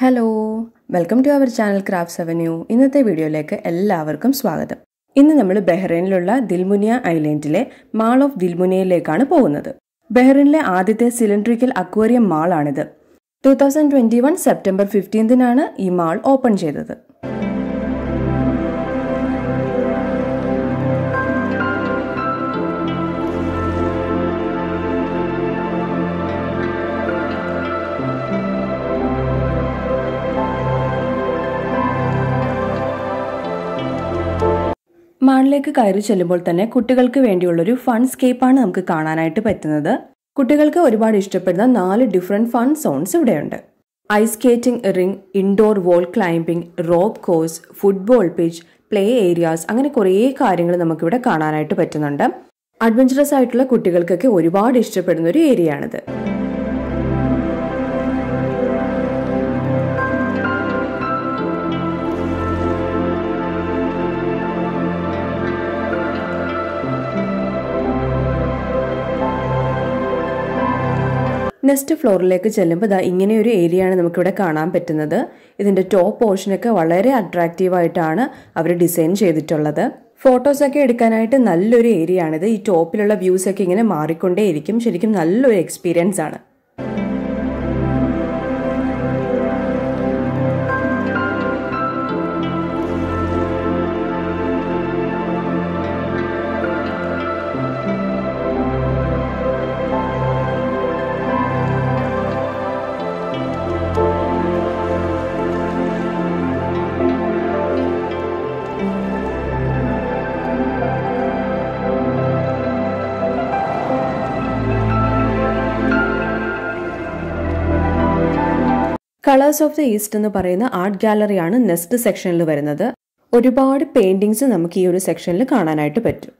hello welcome to our channel crafts avenue ഇന്നത്തെ വീഡിയോയിലേക്ക് എല്ലാവർക്കും സ്വാഗതം ഇന്ന് നമ്മൾ ബഹ്റൈനിലുള്ള ദിൽമുനിയ ഐലൻഡിലെ മാൾ ഓഫ് ദിൽമുനിയയിലേക്കാണ് പോകുന്നത് ബഹ്റൈനിലെ ആദ്യത്തെ സിലിണ്ട്രിക്കൽ അക്വേറിയം മാളാണിത് two thousand twenty one September ഫിഫ്റ്റീൻതിനാണ് ഈ മാൾ ഓപ്പൺ ചെയ്തത് മാളിലേക്ക് കയറി ചെല്ലുമ്പോൾ തന്നെ കുട്ടികൾക്ക് വേണ്ടിയുള്ളൊരു ഫൺ സ്കേപ്പാണ് നമുക്ക് കാണാനായിട്ട് പറ്റുന്നത് കുട്ടികൾക്ക് ഒരുപാട് ഇഷ്ടപ്പെടുന്ന നാല് ഡിഫറെന്റ് ഫൺ സോൺസ് ഇവിടെയുണ്ട് ice skating rink indoor wall climbing rope course football pitch play areas അങ്ങനെ കുറേ കാര്യങ്ങൾ നമുക്കിവിടെ കാണാനായിട്ട് പറ്റുന്നുണ്ട് അഡ്വഞ്ചറസ് ആയിട്ടുള്ള കുട്ടികൾക്കൊക്കെ ഒരുപാട് ഇഷ്ടപ്പെടുന്ന ഒരു ഏരിയ ആണിത് നെക്സ്റ്റ് ഫ്ലോറിലേക്ക് ചെല്ലുമ്പോൾ ഇതാ ഇങ്ങനെ ഒരു ഏരിയയാണ് നമുക്കിവിടെ കാണാൻ പറ്റുന്നത് ഇതിന്റെ ടോപ്പ് പോർഷനൊക്കെ വളരെ അട്രാക്റ്റീവ് ആയിട്ടാണ് അവർ ഡിസൈൻ ചെയ്തിട്ടുള്ളത് ഫോട്ടോസൊക്കെ എടുക്കാനായിട്ട് നല്ലൊരു ഏരിയ ആണിത് ഈ ടോപ്പിലുള്ള വ്യൂസ് ഒക്കെ ഇങ്ങനെ മാറിക്കൊണ്ടേയിരിക്കും ശരിക്കും നല്ലൊരു എക്സ്പീരിയൻസ് ആണ് കളേഴ്സ് ഓഫ് ദ ഈസ്റ്റ് എന്ന് പറയുന്ന ആർട്ട് ഗാലറിയാണ് നെക്സ്റ്റ് സെക്ഷനിൽ വരുന്നത് ഒരുപാട് പെയിന്റിങ്സ് നമുക്ക് ഈ ഒരു സെക്ഷനിൽ കാണാനായിട്ട് പറ്റും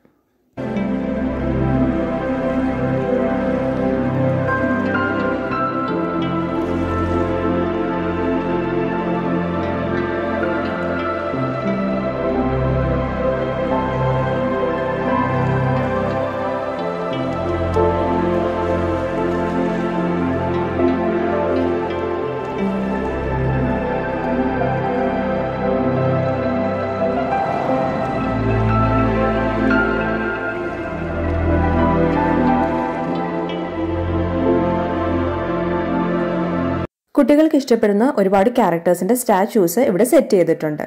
കുട്ടികൾക്ക് ഇഷ്ടപ്പെടുന്ന ഒരുപാട് ക്യാരക്ടേഴ്സിന്റെ സ്റ്റാച്യൂസ് ഇവിടെ സെറ്റ് ചെയ്തിട്ടുണ്ട്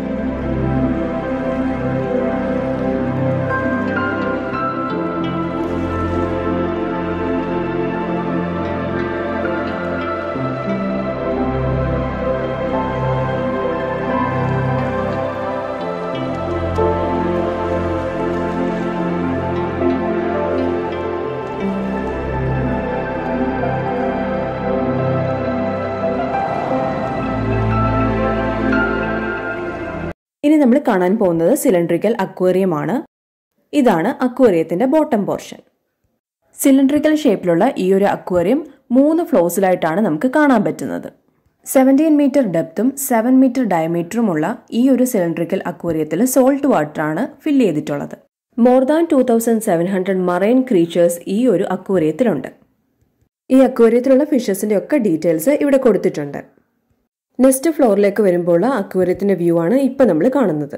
ഇനി നമ്മൾ കാണാൻ പോകുന്നത് സിലിണ്ട്രിക്കൽ അക്വേറിയം ആണ് ഇതാണ് അക്വേറിയത്തിന്റെ ബോട്ടം പോർഷൻ സിലിണ്ട്രിക്കൽ ഷേപ്പിലുള്ള ഈ ഒരു അക്വേറിയം മൂന്ന് ഫ്ലോസിലായിട്ടാണ് നമുക്ക് കാണാൻ പറ്റുന്നത് സെവൻറ്റീൻ മീറ്റർ ഡെപ്തും സെവൻ മീറ്റർ ഡയമീറ്ററുമുള്ള ഈ ഒരു സിലിണ്ട്രിക്കൽ അക്വേറിയത്തിൽ സോൾട്ട് വാട്ടറാണ് ഫില്ല് ചെയ്തിട്ടുള്ളത് more than two thousand seven hundred marine creatures ഈ ഒരു അക്വേറിയത്തിലുണ്ട് ഈ അക്വേറിയത്തിലുള്ള ഫിഷസിന്റെ ഒക്കെ ഡീറ്റെയിൽസ് ഇവിടെ കൊടുത്തിട്ടുണ്ട് നെക്സ്റ്റ് ഫ്ലോറിലേക്ക് വരുമ്പോൾ അക്വേറിയത്തിന്റെ വ്യൂ ആണ് ഇപ്പൊ നമ്മൾ കാണുന്നത്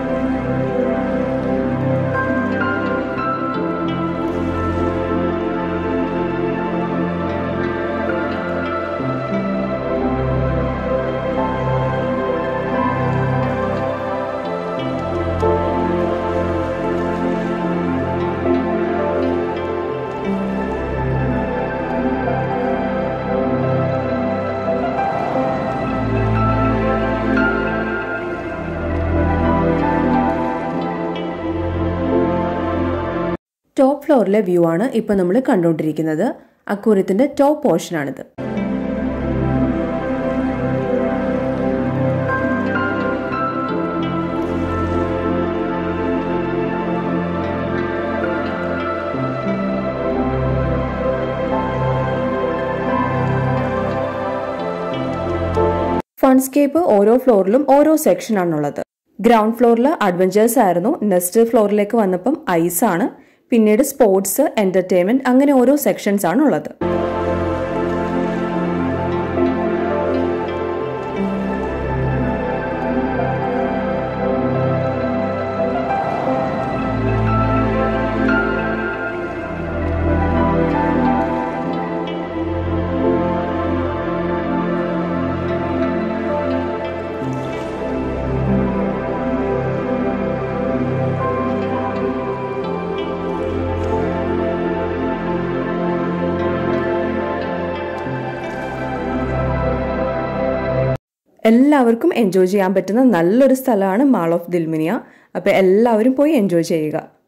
ടോപ്പ് ഫ്ലോറിലെ വ്യൂ ആണ് ഇപ്പൊ നമ്മൾ കണ്ടുകൊണ്ടിരിക്കുന്നത് അക്കൂര്യത്തിന്റെ ടോപ്പ് പോർഷൻ ആണിത് ഫൺസ്കേപ്പ് ഓരോ ഫ്ലോറിലും ഓരോ സെക്ഷൻ ആണുള്ളത് ഗ്രൗണ്ട് ഫ്ലോറിൽ അഡ്വഞ്ചേഴ്സ് ആയിരുന്നു നെക്സ്റ്റ് ഫ്ലോറിലേക്ക് വന്നപ്പം ഐസ് ആണ് പിന്നീട് സ്പോർട്സ് എന്റർടൈൻമെന്റ് അങ്ങനെ ഓരോ സെക്ഷൻസ് ആണ് ഉള്ളത് എല്ലാവർക്കും എൻജോയ് ചെയ്യാൻ പറ്റുന്ന നല്ലൊരു സ്ഥലമാണ് മാൾ ഓഫ് ദിൽമിനിയ അപ്പോൾ എല്ലാവരും പോയി എൻജോയ് ചെയ്യുക